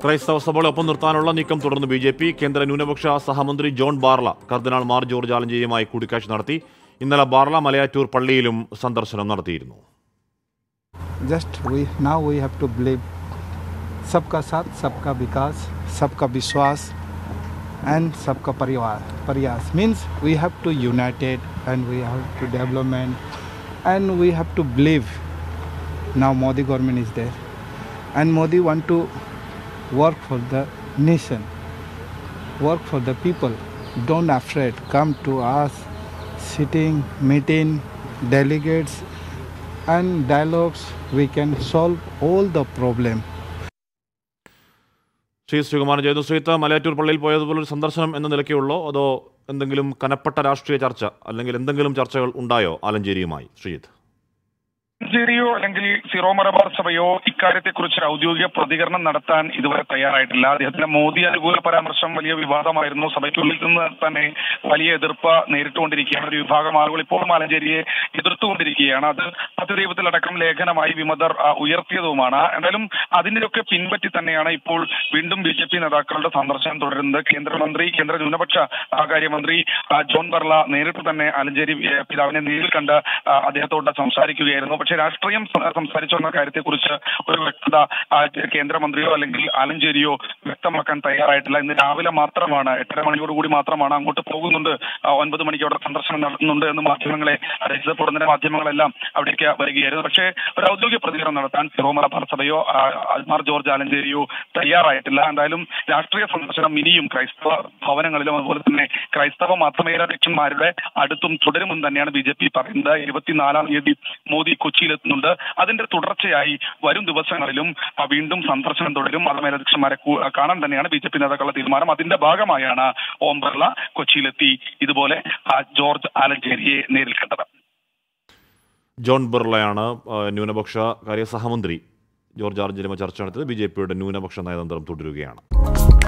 ക്രൈസ്തവ സഭകളെ ഒപ്പം നിർത്താനുള്ള നീക്കം തുടർന്ന് ബി ജെ പി കേന്ദ്ര ന്യൂനപക്ഷ സഹമന്ത്രി ജോൺ ബാർല കർദിനാൾ മാർ ജോർജ് ആലഞ്ചേരിയുമായി കൂടിക്കാഴ്ച നടത്തി ഇന്നലെ ബാർല മലയാറ്റൂർ പള്ളിയിലും സന്ദർശനം നടത്തിയിരുന്നു just we now we have to believe सबका साथ सबका विकास सबका विश्वास and सबका परिवार प्रयास means we have to united and we have to development and we have to believe now modi government is there and modi want to work for the nation work for the people don't afraid come to us sitting meeting delegates and dialogues we can solve all the problem Shri Sreekumaran ചെയ്യുന്നു ശ്രീത്ത് മലയാറ്റൂർ പള്ളിയിൽ പോയതുപോലെ ഒരു സന്ദർശനം എന്ന നിലയ്ക്കുള്ളോ അതോ എന്തെങ്കിലും കനപ്പെട്ട രാഷ്ട്രീയ ചർച്ച അല്ലെങ്കിൽ എന്തെങ്കിലും ചർച്ചകൾ ഉണ്ടായോ ആലഞ്ചേരിയുമായി ശ്രീജിത്ത് മഞ്ചേരിയോ അല്ലെങ്കിൽ സിറോ മലബാർ സഭയോ ഇക്കാര്യത്തെക്കുറിച്ച് ഔദ്യോഗിക പ്രതികരണം നടത്താൻ ഇതുവരെ തയ്യാറായിട്ടില്ല അദ്ദേഹത്തിന്റെ മോദി അനുകൂല പരാമർശം വലിയ വിവാദമായിരുന്നു സഭയ്ക്കുള്ളിൽ നിന്ന് തന്നെ വലിയ എതിർപ്പ് നേരിട്ടുകൊണ്ടിരിക്കുകയാണ് ഒരു വിഭാഗം ആളുകൾ ഇപ്പോൾ മാലഞ്ചേരിയെ എതിർത്തുകൊണ്ടിരിക്കുകയാണ് അത് പത്രദൈവത്തിലടക്കം ലേഖനമായി വിമതർ ആ, ഉയർത്തിയതുമാണ് എന്തായാലും അതിനെയൊക്കെ പിൻപറ്റി തന്നെയാണ് ഇപ്പോൾ വീണ്ടും ബി ജെ പി നേതാക്കളുടെ സന്ദർശനം തുടരുന്നത് കേന്ദ്രമന്ത്രി കേന്ദ്ര ന്യൂനപക്ഷ ആ, കാര്യമന്ത്രി ആ, ജോൺ ബർല നേരിട്ട് തന്നെ ആലഞ്ചേരി ഏ, പിതാവിനെ നേരിൽ കണ്ട് ആ, അദ്ദേഹത്തോട് സംസാരിക്കുകയായിരുന്നു പക്ഷേ രാഷ്ട്രീയം സ- സംസാരിച്ചു എന്ന കാര്യത്തെക്കുറിച്ച് ഒരു വ്യക്തത ആ, കേന്ദ്രമന്ത്രിയോ അല്ലെങ്കിൽ ആലഞ്ചേരിയോ വ്യക്തമാക്കാൻ തയ്യാറായിട്ടില്ല ഇന്ന് രാവിലെ മാത്രമാണ് എട്ടര മണിയോടുകൂടി മാത്രമാണ് അങ്ങോട്ട് പോകുന്നുണ്ട് ആ, ഒൻപത് മണിക്ക് അവിടെ സന്ദർശനം നടത്തുന്നുണ്ട് എന്ന് മാധ്യമങ്ങളെ അറിയിച്ചത് പുറന്തര മാധ്യമങ്ങളെല്ലാം അവിടേക്ക് വരികയായിരുന്നു പക്ഷേ ഒരു ഔദ്യോഗിക പ്രതികരണം നടത്താൻ സിറോ മലബാർ സഭയോ ആ, അൽമാർ ജോർജ് ആലഞ്ചേരിയോ തയ്യാറായിട്ടില്ല എന്തായാലും രാഷ്ട്രീയ സന്ദർശനം ഇനിയും ക്രൈസ്തവ ഭവനങ്ങളിലും അതുപോലെ തന്നെ ക്രൈസ്തവ മതമേലധ്യക്ഷന്മാരുടെ അടുത്തും തുടരുമെന്ന് തന്നെയാണ് ബി ജെ പി പറയുന്നത് ഇരുപത്തിനാലാം തീയതി മോദി കൊച്ചിയിലെത്തുന്നുണ്ട് അതിന്റെ തുടർച്ചയായി വരും ദിവസങ്ങളിലും ആ, വീണ്ടും സന്ദർശനം തുടരും മതമേലധ്യക്ഷന്മാരെ കൂ- കാണാൻ തന്നെയാണ് ബി ജെ പി നേതാക്കളുടെ തീരുമാനം അതിന്റെ ഭാഗമായാണ് ഓം ബിർള കൊച്ചിയിലെത്തി ഇതുപോലെ ആ, ജോർജ് ആലഞ്ചേരിയെ നേരിൽ കണ്ടത് ജോൺ ബിർളയാണ് ആ, ന്യൂനപക്ഷ കാര്യ സഹമന്ത്രി ജോർജ് ആർജലുമായി ചർച്ച നടത്തിയത് ബി ജെ പിയുടെ ന്യൂനപക്ഷ നയതന്ത്രം തുടരുകയാണ്